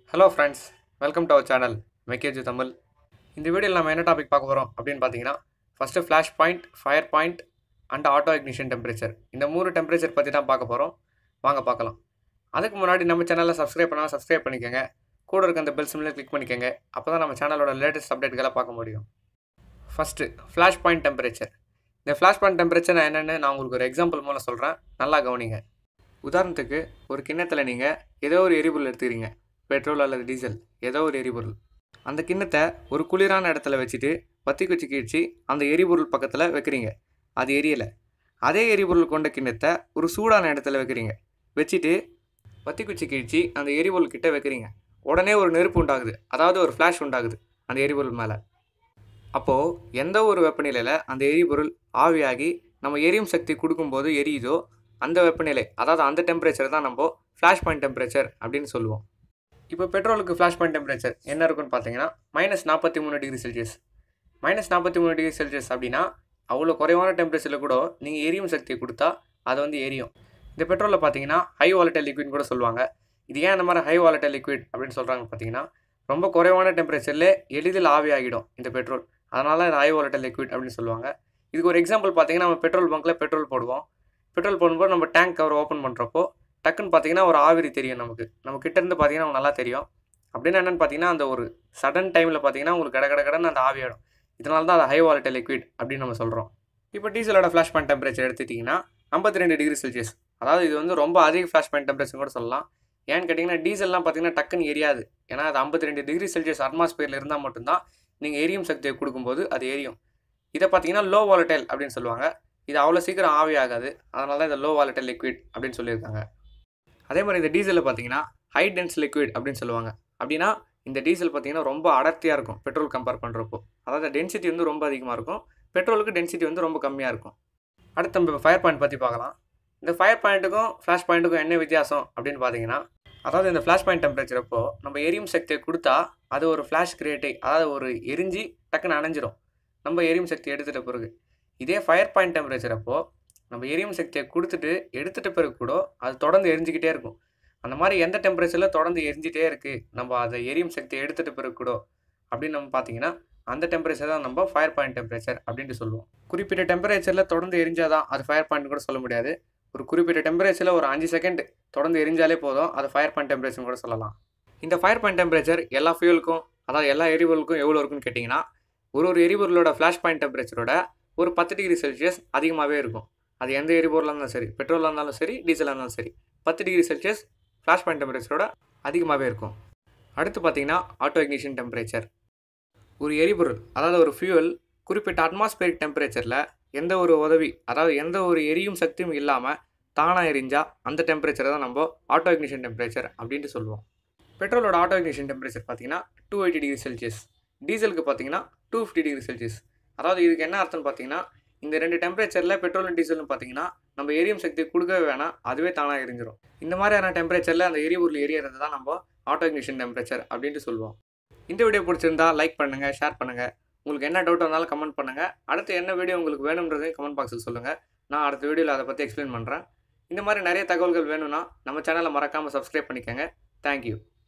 hello friends welcome to our channel மெக்கேஜு தமிழ் இந்த வீடியோவில் நம்ம என்ன டாபிக் பார்க்க போகிறோம் அப்படின்னு பார்த்தீங்கன்னா first flash point fire point and auto ignition temperature இந்த மூணு டெம்பரேச்சர் பற்றி தான் பார்க்க போகிறோம் வாங்க பார்க்கலாம் அதுக்கு முன்னாடி நம்ம சேனலில் சப்ஸ்கிரைப் பண்ணால் சப்ஸ்கிரைப் பண்ணிக்கோங்க கூட இருக்க அந்த பெல் சிம்மில் கிளிக் பண்ணிக்கோங்க அப்போ தான் நம்ம சேனலோட லேட்டஸ்ட் அப்டேட்களை பார்க்க முடியும் ஃபஸ்ட்டு ஃப்ளாஷ் பாயிண்ட் டெம்பரேச்சர் இந்த ஃப்ளாஷ் பாயிண்ட் டெம்பரேச்சர் நான் என்னென்னு நான் உங்களுக்கு ஒரு எக்ஸாம்பிள் மூலம் சொல்கிறேன் நல்லா கவனிங்க உதாரணத்துக்கு ஒரு கிண்ணத்தில் நீங்கள் ஏதோ ஒரு எரிபொருள் எடுத்துக்கிறீங்க பெட்ரோல் அல்லது டீசல் ஏதோ ஒரு எரிபொருள் அந்த கிண்ணத்தை ஒரு குளிரான இடத்துல வச்சுட்டு பத்தி குச்சி கீழ்ச்சி அந்த எரிபொருள் பக்கத்தில் வைக்கிறீங்க அது எரியலை அதே எரிபொருள் கொண்ட கிண்ணத்தை ஒரு சூடான இடத்துல வைக்கிறீங்க வச்சுட்டு பத்தி குச்சி கீழ்ச்சி அந்த எரிபொருள் கிட்ட வைக்கிறீங்க உடனே ஒரு நெருப்பு உண்டாகுது அதாவது ஒரு ஃப்ளாஷ் உண்டாகுது அந்த எரிபொருள் மேலே அப்போது எந்த ஒரு வெப்பநிலையில் அந்த எரிபொருள் ஆவியாகி நம்ம எரியும் சக்தி கொடுக்கும்போது எரியுதோ அந்த வெப்பநிலை அதாவது அந்த டெம்பரேச்சர் தான் நம்ம ஃப்ளாஷ் பாயிண்ட் டெம்பரேச்சர் அப்படின்னு சொல்லுவோம் இப்போ பெட்ரோலுக்கு ஃப்ளாஷ் பாயிண்ட் டெம்பரேச்சர் என்ன இருக்குன்னு பார்த்தீங்கன்னா மைனஸ் நாற்பத்தி மூணு டிகிரி செல்சியஸ் மைனஸ் நாற்பத்தி மூணு டிகிரி செல்சியஸ் அப்படின்னா அவ்வளோ குறைவான டெம்பரேச்சரில் கூட நீங்கள் எரியும் சக்தியை கொடுத்தா அது வந்து எரியும் இந்த பெட்ரோலில் பார்த்தீங்கன்னா ஹை வாலட்டல் லிக்விட் கூட சொல்லுவாங்க இது ஏன் இந்த மாதிரி ஹை வாலட்டல் லிக்விட் அப்படின்னு சொல்கிறாங்க பார்த்தீங்கன்னா ரொம்ப குறைவான டெம்பரேச்சரில் எளிதில் ஆவியாகிடும் இந்த பெட்ரோல் அதனால இது ஹை வாலட்டல் லிக்விட் அப்படின்னு சொல்லுவாங்க இதுக்கு ஒரு எக்ஸாம்பிள் பார்த்தீங்கன்னா நம்ம பெட்ரோல் பங்க்கில் பெட்ரோல் போடுவோம் பெட்ரோல் போடும்போது நம்ம டேங்க் கவர் ஓப்பன் பண்ணுறப்போ டக்குன்னு பார்த்தீங்கன்னா ஒரு ஆவிரி தெரியும் நமக்கு நம்ம கிட்டேருந்து பார்த்தீங்கன்னா நமக்கு நல்லா தெரியும் அப்படின்னு என்னென்னு பார்த்தீங்கன்னா அந்த ஒரு சடன் டைமில் பார்த்தீங்கன்னா உங்களுக்கு கட கட கடன்னு அந்த ஆவியாடும் இதனால தான் அது ஹை வாலட்டல் லிக்விட் அப்படின்னு நம்ம சொல்கிறோம் இப்போ டீசலோட ஃப்ளாஷ் பாயிண்ட் டெம்பரேச்சர் எடுத்துட்டிங்கன்னா ஐம்பத்தி ரெண்டு டிகிரி செல்சியஸ் அதாவது இது வந்து ரொம்ப அதிக ஃப்ளாஷ் பாயிண்ட் டெம்பரேச்சர் கூட சொல்லலாம் ஏன்னு கேட்டிங்கன்னா டீசல்லாம் பார்த்தீங்கன்னா டக்குன்னு எரியாது ஏன்னா அது ஐம்பத்தி ரெண்டு டிகிரி செல்சியஸ் அட்மாஸ்பியரில் இருந்தால் மட்டும்தான் நீங்கள் எரியும் சக்தியை கொடுக்கும்போது அது எரியும் இதை பார்த்தீங்கன்னா லோ வாலட்டைல் அப்படின்னு சொல்லுவாங்க இது அவ்வளோ சீக்கிரம் ஆவி ஆகாது அதனால தான் இதை லோ வாலட்டைல் லிக்விட் அப்படின்னு சொல்லியிருக்காங்க அதே மாதிரி இந்த டீசலில் பார்த்தீங்கன்னா ஹை டென்ஸ் லிக்விட் அப்படின்னு சொல்லுவாங்க அப்படின்னா இந்த டீசல் பார்த்தீங்கன்னா ரொம்ப அடர்த்தியாக இருக்கும் பெட்ரோல் கம்பேர் பண்ணுறப்போ அதாவது டென்சிட்டி வந்து ரொம்ப அதிகமாக இருக்கும் பெட்ரோலுக்கு டென்சிட்டி வந்து ரொம்ப கம்மியாக இருக்கும் அடுத்து நம்ம ஃபயர் பாயிண்ட் பற்றி பார்க்கலாம் இந்த ஃபயர் பாயிண்ட்டுக்கும் ஃப்ளாஷ் பாயிண்ட்டுக்கும் என்ன வித்தியாசம் அப்படின்னு பார்த்தீங்கன்னா அதாவது இந்த ஃப்ளாஷ் பாயிண்ட் டெம்பரேச்சர் அப்போ நம்ம எரியும் சக்தியை கொடுத்தா அது ஒரு ஃப்ளாஷ் கிரியேட்டை அதாவது ஒரு எரிஞ்சு டக்குன்னு அணைஞ்சிரும் நம்ம எரியும் சக்தி எடுத்துகிட்ட பிறகு இதே ஃபயர் பாயிண்ட் டெம்பரேச்சர் அப்போ நம்ம எரியும் சக்தியை கொடுத்துட்டு எடுத்துகிட்ட பிறகு கூட அது தொடர்ந்து எரிஞ்சிக்கிட்டே இருக்கும் அந்த மாதிரி எந்த டெம்பரேச்சரில் தொடர்ந்து எரிஞ்சிட்டே இருக்குது நம்ம அதை எரியும் சக்தியை எடுத்துகிட்ட பிறகு கூட அப்படின்னு நம்ம பார்த்தீங்கன்னா அந்த டெம்பரேச்சர் தான் நம்ம ஃபயர் பாயிண்ட் டெம்பரேச்சர் அப்படின்ட்டு சொல்லுவோம் குறிப்பிட்ட டெம்பரேச்சரில் தொடர்ந்து எரிஞ்சாதான் அது ஃபயர் பாயிண்ட் கூட சொல்ல முடியாது ஒரு குறிப்பிட்ட டெம்பரேச்சரில் ஒரு அஞ்சு செகண்ட் தொடர்ந்து எரிஞ்சாலே போதும் அது ஃபயர் பாயிண்ட் டெம்பரேச்சர் கூட சொல்லலாம் இந்த ஃபயர் பாயிண்ட் டெம்பரேச்சர் எல்லா ஃபியூலுக்கும் அதாவது எல்லா எரிபொருளுக்கும் எவ்வளோ இருக்குன்னு கேட்டிங்கன்னா ஒரு ஒரு எரிபொருளோட ஃப்ளாஷ் பாயிண்ட் டெம்பரேச்சரோட ஒரு பத்து டிகிரி செல்சியஸ் அதிகமாகவே இருக்கும் அது எந்த எரிபொருளாக இருந்தாலும் சரி பெட்ரோலாக இருந்தாலும் சரி டீசலாக இருந்தாலும் சரி பத்து டிகிரி செல்சியஸ் ஃப்ளாஷ் பாயிண்ட் டெம்பரேச்சரோட அதிகமாகவே இருக்கும் அடுத்து பார்த்தீங்கன்னா ஆட்டோ இக்னிஷன் டெம்பரேச்சர் ஒரு எரிபொருள் அதாவது ஒரு ஃபியூவல் குறிப்பிட்ட அட்மாஸ்பியரிக் டெம்பரேச்சரில் எந்த ஒரு உதவி அதாவது எந்த ஒரு எரியும் சக்தியும் இல்லாமல் தானாக எரிஞ்சால் அந்த டெம்பரேச்சரை தான் நம்ம ஆட்டோ இக்னிஷன் டெம்பரேச்சர் அப்படின்ட்டு சொல்லுவோம் பெட்ரோலோட ஆட்டோ இக்னிஷன் டெம்பரேச்சர் பார்த்தீங்கன்னா டூ எயிட்டி டிகிரி செல்சியஸ் டீசலுக்கு பார்த்தீங்கன்னா டூ ஃபிஃப்டி டிகிரி செல்சியஸ் அதாவது இதுக்கு என்ன அர்த்தம்னு பார்த்தீங்கன்னா இந்த ரெண்டு டெம்பரேச்சரில் பெட்ரோலும் டீசலும் பார்த்தீங்கன்னா நம்ம எரியும் சக்தி கொடுக்கவே வேணாம் அதுவே தானாக எரிஞ்சிடும் இந்த மாதிரியான டெம்பரேச்சரில் அந்த எரிபொருள் எரியறது தான் நம்ம ஆட்டோ இக்னிஷன் டெம்பரேச்சர் அப்படின்ட்டு சொல்லுவோம் இந்த வீடியோ பிடிச்சிருந்தா லைக் பண்ணுங்கள் ஷேர் பண்ணுங்கள் உங்களுக்கு என்ன டவுட் வந்தாலும் கமெண்ட் பண்ணுங்கள் அடுத்து என்ன வீடியோ உங்களுக்கு வேணுன்றதையும் கமெண்ட் பாக்ஸில் சொல்லுங்கள் நான் அடுத்த வீடியோவில் அதை பற்றி எக்ஸ்பிளைன் பண்ணுறேன் இந்த மாதிரி நிறைய தகவல்கள் வேணும்னா நம்ம சேனலை மறக்காமல் சப்ஸ்கிரைப் பண்ணிக்கோங்க தேங்க்யூ